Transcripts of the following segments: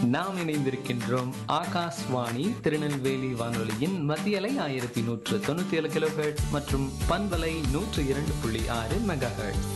நாம் இணைந்திருக்கின்றோம் ஆகாஷ்வாணி திருநெல்வேலி வானொலியின் மத்தியலை ஆயிரத்தி நூற்று தொண்ணூத்தி ஏழு கிலோ மற்றும் பண்பலை நூற்று இரண்டு புள்ளி ஆறு மெகா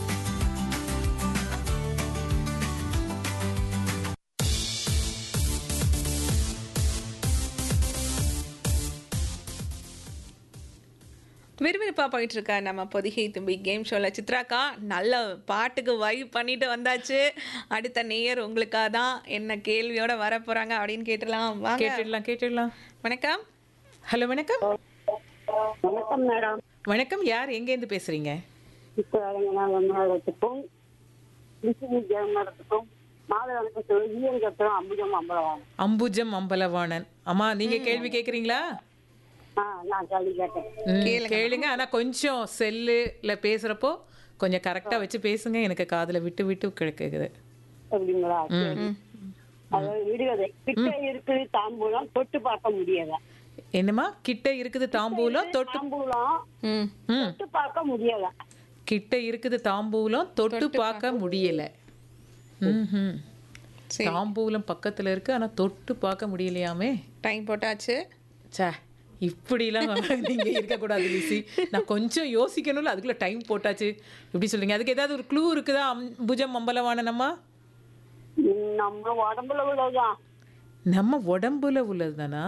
விறுவிறுப்பா போயிட்டு இருக்க நம்ம பொதிகை தும்பி கேம் ஷோல சித்ராக்கா நல்ல பாட்டுக்கு வைப் பண்ணிட்டு வந்தாச்சு அடுத்த நேயர் உங்களுக்காக தான் என்ன கேள்வியோட வர போறாங்க அப்படின்னு கேட்டுலாம் வாங்க கேட்டுடலாம் கேட்டுடலாம் வணக்கம் ஹலோ வணக்கம் வணக்கம் மேடம் வணக்கம் யார் எங்கேருந்து பேசுறீங்க சித்திரத்துக்கும் விசுவி ஜெயமரத்துக்கும் மாலை வணக்கம் சொல்லி ஈயன் கத்துறோம் அம்புஜம் அம்பலம் அம்புஜம் அம்பலவாணன் அம்மா நீங்க கேள்வி கேக்குறீங்களா ஆ நான் கேள்வி கேட்டேன் ம், கேளுங்க ஆனா கொஞ்சம் செல்லுல பேசுறப்போ கொஞ்சம் கரெக்டா வச்சு பேசுங்க எனக்கு காதுல விட்டு விட்டு கேக்குது அப்படிங்களா சரி. அதாவது விடுகதை கிட்ட இருக்குது தாம்பூலம் தொட்டு பார்க்க முடியல என்னம்மா கிட்ட இருக்குது தாம்பூலம் தொட்டு தாம்பூலம் ம் ம் தொட்டு பார்க்க முடியல கிட்ட இருக்குது தாம்பூலம் தொட்டு பார்க்க முடியல ம்ஹும். சரி தாம்பூலம் பக்கத்துல இருக்கு ஆனா தொட்டு பார்க்க முடியலையாமே டைம் போட்டாச்சு சே இப்படிலாம் நீங்க இருக்கக்கூடாது லிசி நான் கொஞ்சம் யோசிக்கணும்ல அதுக்குள்ள டைம் போட்டாச்சு எப்படி சொல்றீங்க அதுக்கு ஏதாவது ஒரு க்ளூ இருக்குதா அம்புஜம் அம்பலவானனம்மா ம், நம்ம உடம்புல உள்ளதுதான் நம்ம உடம்புல உள்ளதுதானா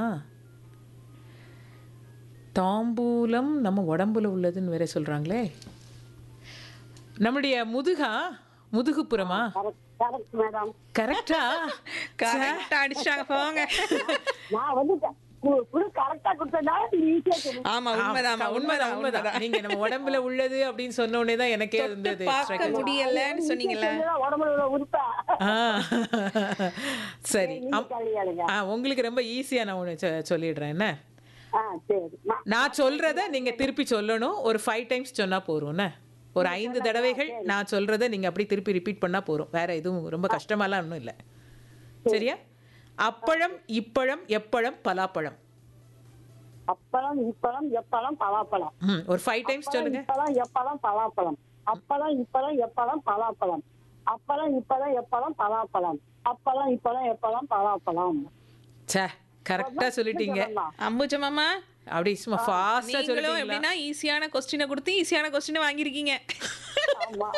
தாம்பூலம் நம்ம உடம்புல உள்ளதுன்னு வேற சொல்றாங்களே நம்முடைய முதுகா முதுகுப்புறமா கரெக்ட் கரெக்ட் மேடம் கரெக்டா கரெக்டா அடிச்சாங்க போங்க நான் வந்து கரெக்டா கொடுத்ததுனால ஈஸியா சொல்லுங்க ஆமா உண்மைதான் உண்மைதான் உண்மைதான் நீங்க நம்ம உடம்புல உள்ளது அப்படின்னு சொன்ன உடனே தான் எனக்கே இருந்தது பார்க்க முடியலன்னு சொன்னீங்கல்ல உடம்புல உள்ள உறுப்பா ஆ. சரி நீங்க அம்- கேள்வி கேளுங்க. ஆ உங்களுக்கு ரொம்ப ஈஸியா நான் ஒன்று சொல்லிடுறேன் என்ன ஆ சரி நான் நான் சொல்றத நீங்க திருப்பி சொல்லணும் ஒரு ஃபைவ் டைம்ஸ் சொன்னா போதும் என்ன ஒரு ஐந்து தடவைகள் நான் சொல்றத நீங்க அப்படி திருப்பி ரிப்பீட் பண்ணா போதும் வேற எதுவும் ரொம்ப கஷ்டமாலாம் ஒன்றும் இல்லை சரியா அப்பழம் இப்பழம் எப்பழம் பலாப்பழம் அப்பளம் இப்பளம் எப்பளம் பலாப்பழம் ம், ஒரு ஃபைவ் டைம்ஸ் சொல்லுங்க இப்பளம் எப்பளம் பலாப்பழம் அப்பளம் இப்பளம் எப்பளம் பலாப்பழம் அப்பளம் இப்பளம் எப்பளம் பலாப்பழம் அப்பளம் இப்பளம் எப்பளம் பலாப்பழம் ச்சே கரெக்டா சொல்லிட்டீங்க அம்புஜமாமா அப்படி சும்மா ஃபாஸ்டா நீங்களும் சொல்லிட்டீங்களா எப்படின்னா ஈஸியான கொஸ்டினை கொடுத்து ஈஸியான கொஸ்டினை வாங்கியிருக்கீங்க ஆமா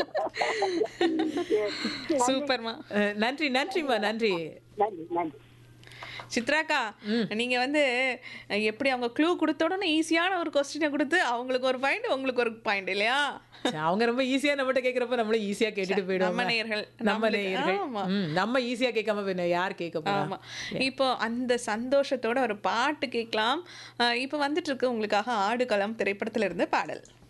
சூப்பர்மா அஹ், நன்றி நன்றிம்மா நன்றி நன்றி நன்றி சித்ராக்கா நீங்க வந்து அஹ், எப்படி அவங்க க்ளூ கொடுத்த உடனே ஈஸியான ஒரு கொஸ்டினை கொடுத்து அவங்களுக்கு ஒரு பாயிண்ட் உங்களுக்கு ஒரு பாயிண்ட் இல்லையா சரி, அவங்க ரொம்ப ஈஸியா நம்மகிட்ட கேக்குறப்ப நம்மளும் ஈஸியா கேட்டுட்டு போயிடுவோம் நம்ம நேயர்கள், நம்ம நம்மளுக்கு- நேயர்கள் ஆமா. ம், நம்ம ஈஸியா கேட்காம பின்ன யார் கேட்க போறா ஆமா இப்போ அந்த சந்தோஷத்தோட ஒரு பாட்டு கேட்கலாம் அஹ், இப்போ வந்துட்டு இருக்கு உங்களுக்காக ஆடுகளம் திரைப்படத்துல இருந்து பாடல்